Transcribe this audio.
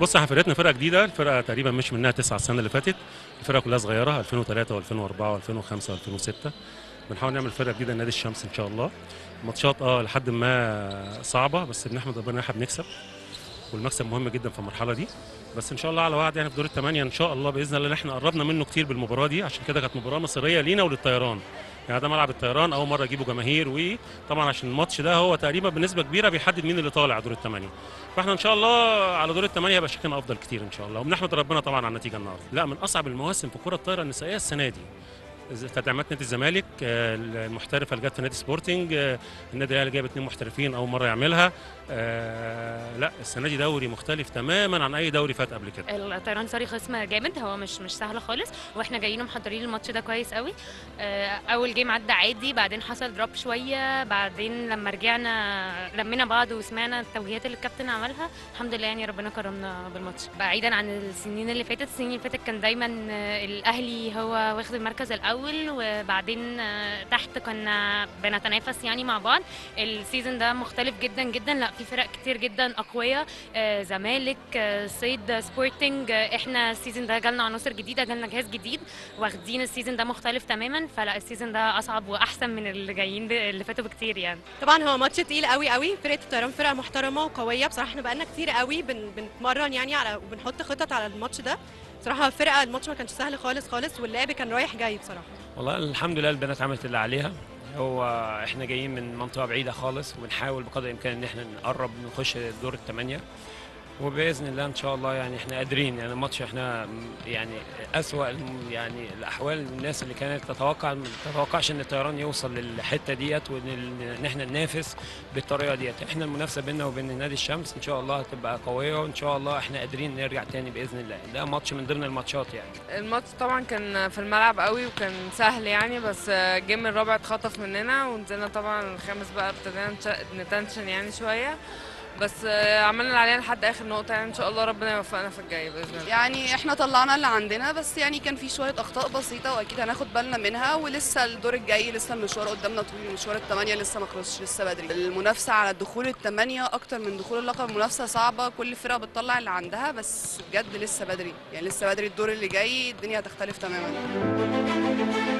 بص احنا فرقتنا فرقه جديده الفرقه تقريبا مش منها تسعة السنه اللي فاتت الفرقه كلها صغيره 2003 و2004 و2005 و2006 بنحاول نعمل فرقه جديده لنادي الشمس ان شاء الله ماتشات اه لحد ما صعبه بس بنحمد ربنا ان احنا بنكسب والمكسب مهم جدا في المرحله دي بس ان شاء الله على وعد يعني في دور الثمانيه ان شاء الله باذن الله اللي احنا قربنا منه كتير بالمباراه دي عشان كده كانت مباراه مصيريه لينا وللطيران يعني ده ملعب الطيران اول مره يجيبوا جماهير وطبعا عشان الماتش ده هو تقريبا بنسبه كبيره بيحدد مين اللي طالع دور الثمانيه فاحنا ان شاء الله على دور الثمانيه يبقى شكلنا افضل كتير ان شاء الله وبنحمد ربنا طبعا على النتيجه النهارده لا من اصعب المواسم في كره الطايره النسائيه السنه دي تدعيمات نادي الزمالك آه، المحترفه اللي جت في نادي سبورتنج آه، النادي الاهلي جايب اثنين محترفين اول مره يعملها آه، لا السنه دي دوري مختلف تماما عن اي دوري فات قبل كده الطيران سوري خصم جامد هو مش مش سهل خالص واحنا جايين محضرين الماتش ده كويس قوي آه، اول جيم عدى عادي بعدين حصل دروب شويه بعدين لما رجعنا لمينا بعض وسمعنا التوجيهات اللي الكابتن عملها الحمد لله يعني ربنا كرمنا بالماتش بعيدا عن السنين اللي فاتت السنين اللي فاتت كان دايما آه، الاهلي هو واخد المركز الاول وبعدين آه، تحت كنا بنتنافس يعني مع بعض السيزون ده مختلف جدا جدا لا في فرق كتير جدا اقوياء آه، زمالك آه، صيد سبورتنج آه، احنا السيزون ده جالنا عناصر جديده جالنا جهاز جديد واخدين السيزون ده مختلف تماما فلا السيزون ده اصعب واحسن من اللي جايين ب- اللي فاتوا بكتير يعني طبعا هو ماتش تقيل قوي قوي فرقه الطيران فرقه محترمه وقويه بصراحه احنا بقالنا كتير قوي بن بنتمرن يعني على وبنحط خطط على الماتش ده بصراحه الفرقه الماتش ما كانش سهل خالص خالص واللعب كان رايح جاي بصراحه والله الحمد لله البنات عملت اللي عليها هو احنا جايين من منطقه بعيده خالص وبنحاول بقدر الامكان ان احنا نقرب نخش دور الثمانيه وباذن الله ان شاء الله يعني احنا قادرين يعني الماتش احنا يعني اسوا الم- يعني الاحوال الناس اللي كانت تتوقع ما تتوقعش ان الطيران يوصل للحته ديت وان ال- ان احنا ننافس بالطريقه ديت احنا المنافسه بيننا وبين نادي الشمس ان شاء الله هتبقى قويه وان شاء الله احنا قادرين نرجع تاني باذن الله ده ماتش من ضمن الماتشات يعني الماتش طبعا كان في الملعب قوي وكان سهل يعني بس الجيم الرابع اتخطف مننا ونزلنا طبعا الخامس بقى ابتدينا نش- نتنشن يعني شويه بس عملنا اللي علينا لحد اخر نقطه يعني ان شاء الله ربنا يوفقنا في الجاي باذن الله يعني احنا طلعنا اللي عندنا بس يعني كان في شويه اخطاء بسيطه واكيد هناخد بالنا منها ولسه الدور الجاي لسه المشوار قدامنا طويل مشوار الثمانيه لسه ما خلصش لسه بدري المنافسه على دخول الثمانيه اكتر من دخول اللقب منافسه صعبه كل فرقه بتطلع اللي عندها بس بجد لسه بدري يعني لسه بدري الدور اللي جاي الدنيا هتختلف تماما